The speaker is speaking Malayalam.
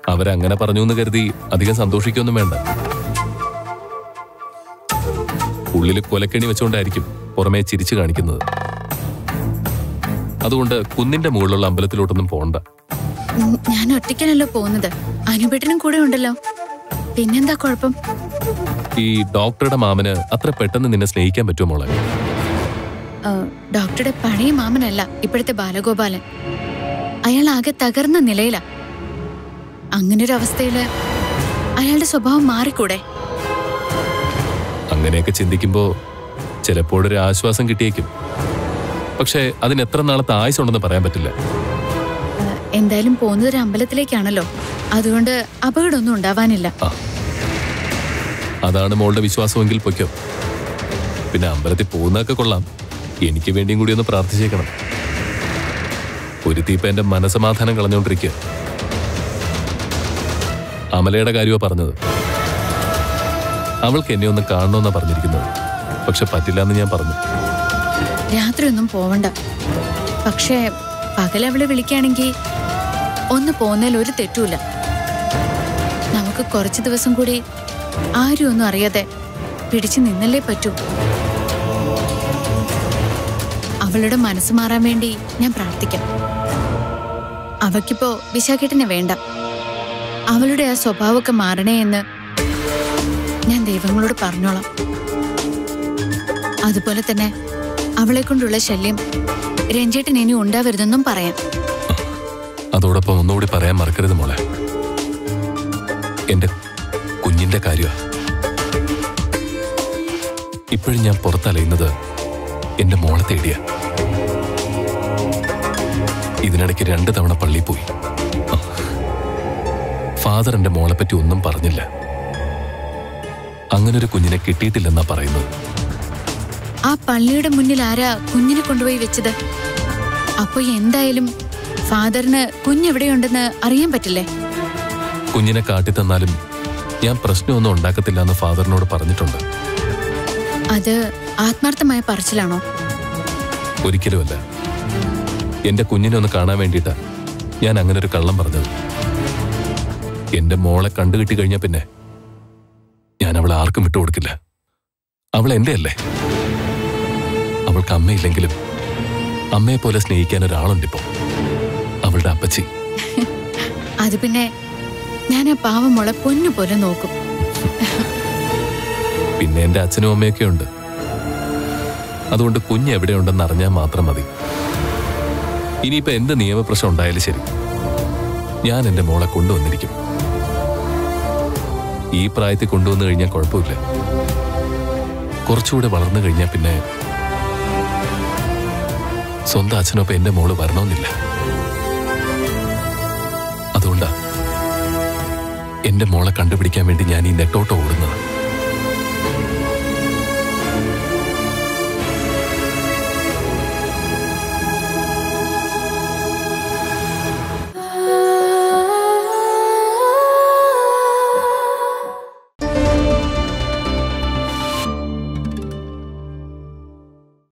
അവരങ്ങനെ പറഞ്ഞു എന്ന് കരുതി അധികം സന്തോഷിക്കൊന്നും വേണ്ട ഉള്ളിൽ കൊലക്കെണി വെച്ചുകൊണ്ടായിരിക്കും പുറമേ ചിരിച്ചു കാണിക്കുന്നത് അതുകൊണ്ട് കുന്നിന്റെ മുകളിലുള്ള അമ്പലത്തിലോട്ടൊന്നും പോണ്ട ഉം, ഞാൻ ഒറ്റയ്ക്കനല്ലോ പോകുന്നത് അനുപേട്ടനും കൂടെ ഉണ്ടല്ലോ പിന്നെന്താ കുഴപ്പം ഈ ഡോക്ടറുടെ മാമന് അത്ര പെട്ടെന്ന് നിന്നെ സ്നേഹിക്കാൻ പറ്റുമോ മോളെ ആ, ഡോക്ടറുടെ പഴയ മാമനല്ല ഇപ്പോഴത്തെ ബാലഗോപാലൻ അയാൾ ആകെ തകർന്ന നിലയിലാ അങ്ങനൊരു അവസ്ഥയില് അയാളുടെ സ്വഭാവം മാറിക്കൂടെ അങ്ങനെയൊക്കെ ചിന്തിക്കുമ്പോ ചിലപ്പോഴൊരു ആശ്വാസം കിട്ടിയേക്കും പക്ഷേ അതിന് എത്ര നാളത്തെ ആയുസുണ്ടെന്ന് പറയാൻ പറ്റില്ല ആ, എന്തായാലും പോകുന്നത് ഒരു അമ്പലത്തിലേക്കാണല്ലോ അതുകൊണ്ട് അപകടമൊന്നും ഉണ്ടാവാനില്ല ആ അതാണ് മോളുടെ വിശ്വാസമെങ്കിൽ പൊയ്ക്കോ പിന്നെ അമ്പലത്തിൽ പോകുന്നതൊക്കെ കൊള്ളാം എനിക്ക് വേണ്ടിയും കൂടി ഒന്ന് പ്രാർത്ഥിച്ചേക്കണം ഒരു തീപ്പ എന്റെ മനസമാധാനം കളഞ്ഞുകൊണ്ടിരിക്കുക അമലയുടെ കാര്യമാ പറഞ്ഞത് അവൾക്ക് എന്നെ ഒന്ന് കാണണമെന്നാ പറഞ്ഞിരിക്കുന്നത് പക്ഷെ പറ്റില്ല എന്ന് ഞാൻ പറഞ്ഞു രാത്രി ഒന്നും പോവണ്ട പക്ഷേ പകലവളെ വിളിക്കുകയാണെങ്കിൽ ഒന്ന് പോകുന്നതിൽ ഒരു തെറ്റുമില്ല നമുക്ക് കുറച്ച് ദിവസം കൂടി ആരും ഒന്നും അറിയാതെ പിടിച്ചു നിന്നല്ലേ പറ്റൂ അവളുടെ മനസ്സ് മാറാൻ വേണ്ടി ഞാൻ പ്രാർത്ഥിക്കാം അവക്കിപ്പോ വിശാഖേട്ടനെ വേണ്ട അവളുടെ ആ സ്വഭാവമൊക്കെ മാറണേ എന്ന് ഞാൻ ദൈവങ്ങളോട് പറഞ്ഞോളാം അതുപോലെ തന്നെ അവളെ കൊണ്ടുള്ള ശല്യം രഞ്ജേട്ടൻ ഇനി ഉണ്ടാവരുതെന്നും പറയാം അതോടൊപ്പം ഒന്നുകൂടി പറയാൻ മറക്കരുത് മോളെ എന്റെ കുഞ്ഞിന്റെ കാര്യമാ ഇപ്പോഴും ഞാൻ പുറത്തലയുന്നത് എന്റെ മോളെ തേടിയ ഇതിനിടയ്ക്ക് രണ്ട് തവണ പള്ളിയിൽ പോയി ഫാദർ എന്റെ മോളെ പറ്റി ഒന്നും പറഞ്ഞില്ല അങ്ങനൊരു കുഞ്ഞിനെ കിട്ടിയിട്ടില്ലെന്നാ പറയുന്നത് ആ പള്ളിയുടെ മുന്നിൽ ആരാ കുഞ്ഞിനെ കൊണ്ടുപോയി വെച്ചത് അപ്പൊ എന്തായാലും ഫാദറിന് കുഞ്ഞെവിടെയുണ്ടെന്ന് അറിയാൻ പറ്റില്ലേ കുഞ്ഞിനെ കാട്ടിത്തന്നാലും ഞാൻ പ്രശ്നമൊന്നും ഉണ്ടാക്കത്തില്ല എന്ന് ഫാദറിനോട് പറഞ്ഞിട്ടുണ്ട് അത് ആത്മാർത്ഥമായ പറച്ചിലാണോ ഒരിക്കലുമല്ല എന്റെ കുഞ്ഞിനെ ഒന്ന് കാണാൻ വേണ്ടിയിട്ടാ ഞാൻ അങ്ങനെ ഒരു കള്ളം പറഞ്ഞത് എന്റെ മോളെ കണ്ടുകിട്ടി കഴിഞ്ഞാ പിന്നെ ഞാൻ അവളെ ആർക്കും വിട്ടുകൊടുക്കില്ല അവൾ എന്റെ അല്ലേ അവൾക്ക് അമ്മയില്ലെങ്കിലും അമ്മയെ പോലെ സ്നേഹിക്കാൻ ഒരാളുണ്ടിപ്പോ അവളുടെ അപ്പച്ചി അത് പിന്നെ ഞാൻ ആ പാവമോളെ പൊന്നു പോലെ നോക്കും പിന്നെ എന്റെ അച്ഛനും അമ്മയൊക്കെ ഉണ്ട് അതുകൊണ്ട് കുഞ്ഞ് എവിടെയുണ്ടെന്ന് അറിഞ്ഞാൽ മാത്രം മതി ഇനിയിപ്പോ എന്ത് നിയമപ്രശ്നം ഉണ്ടായാലും ശരി ഞാൻ എന്റെ മോളെ കൊണ്ടുവന്നിരിക്കും ഈ പ്രായത്തിൽ കൊണ്ടുവന്നു കഴിഞ്ഞാൽ കുഴപ്പമില്ല കുറച്ചുകൂടെ വളർന്നു കഴിഞ്ഞാൽ പിന്നെ സ്വന്തം അച്ഛനൊപ്പം എന്റെ മോള് വരണമെന്നില്ല അതുകൊണ്ടാ എന്റെ മോളെ കണ്ടുപിടിക്കാൻ വേണ്ടി ഞാൻ ഈ നെട്ടോട്ടം ഓടുന്നത്